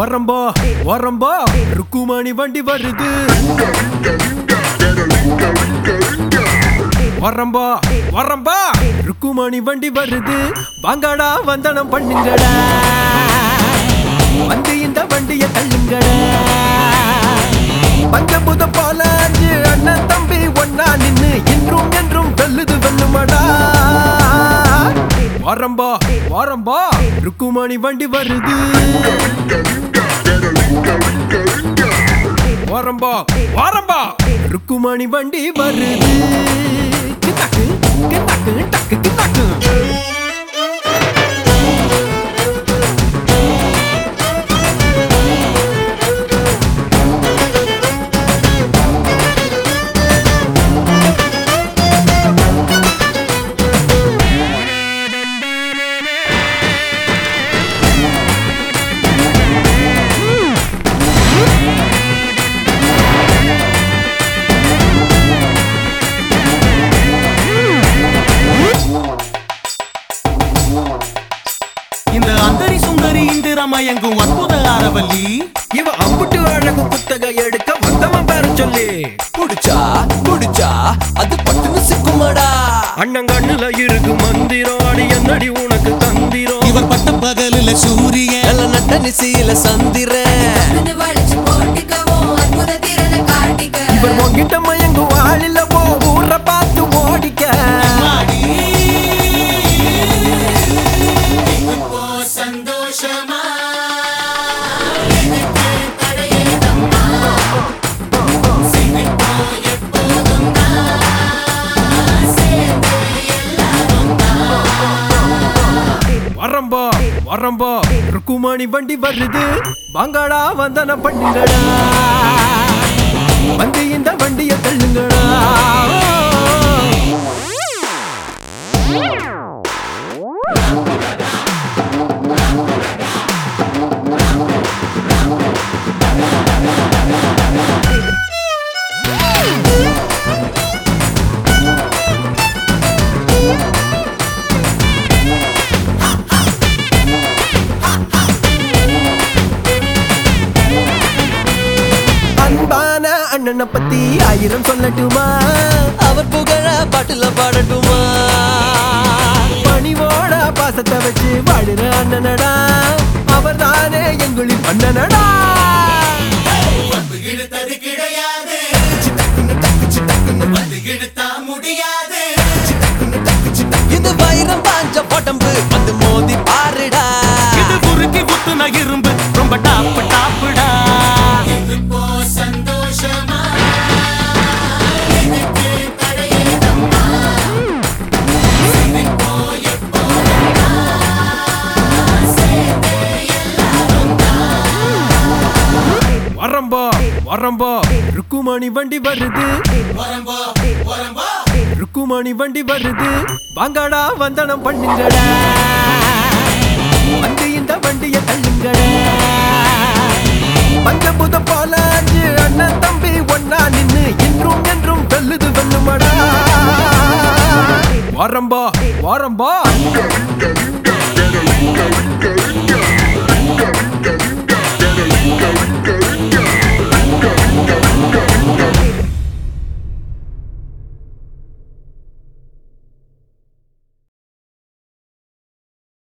வரம்பா வரம்பா ருக்குமணி வண்டி வருது வரம்பா வரம்பா ருக்குமணி வண்டி வருது வாங்கடா வந்தனம் பண்ணுங்கடா வந்து இந்த வண்டிய தள்ளுங்கடா பஞ்சபூதம் போல அஞ்சு அண்ணன் தம்பி ஒன்னா நின்னு இன்றும் என்றும் வெல்லுது வெல்லுமடா வரம்பா வரம்பா ருக்குமணி வண்டி வருது வரம்பா வரம்பா ருக்குமணி வண்டி வருது கிட்டாக்கு கிட்டாக்கு டக்கு கிட்டாக்கு இந்த அந்தரி சுந்தரி இந்திரமயங்கும் அற்புத அரவல்லி இவ அம்புட்டு அழகு புத்தக எடுக்க வந்தவன் பேர சொல்லி புடிச்சா புடிச்சா அது பட்டுன்னு சிக்குமாடா அண்ணங்கண்ணுல இருக்கு மந்திரம் அடி என்னடி உனக்கு தந்திரம் இவர் பட்ட பகலில சூரியன் நல்ல நட்ட நிசையில சந்திரன் வந்து வளைச்சு போட்டுக்கவும் அற்புத திறனை காட்டிக்க இவர் உன்கிட்ட மயங்கும் ஆளில போ ஊரை பார்த்து ஓடிக்க ஆடி. சந்தோஷமா வரம்பா வரம்பா ருக்குமணி வண்டி வருது வாங்கடா வந்தன பண்ணுங்கடா வந்து இந்த வண்டிய தள்ளுங்கடா அன்பான அண்ணனை பத்தி ஆயிரம் சொல்லட்டுமா அவர் புகழ பாட்டுல பாடட்டுமா பணிவோட பாசத்தை வச்சு வாழுற அண்ணனடா அவர் தானே எங்களின் அண்ணனடா இழுத்தது கிடையாது வந்து இழுத்தா முடியாது இது வைரம் பாஞ்ச உடம்பு வந்து மோதி பாருடா இது குறுக்கி குத்துன இரும்பு ரொம்ப டாப்பு டாப்புடா இப்போ சந்தோஷமா வரம்பா வரம்பா ருக்குமணி வண்டி வருது வரம்போ வரம்போ ருக்குமணி வண்டி வருது வாங்கடா வந்தனம் பண்ணுங்கடா வந்து இந்த வண்டிய தள்ளுங்கடா பஞ்சபூதம் போல அஞ்சு அண்ணன் தம்பி ஒன்னா நின்னு இன்றும் என்றும் வெல்லுது வெல்லுமடா வரம்பா வரம்பா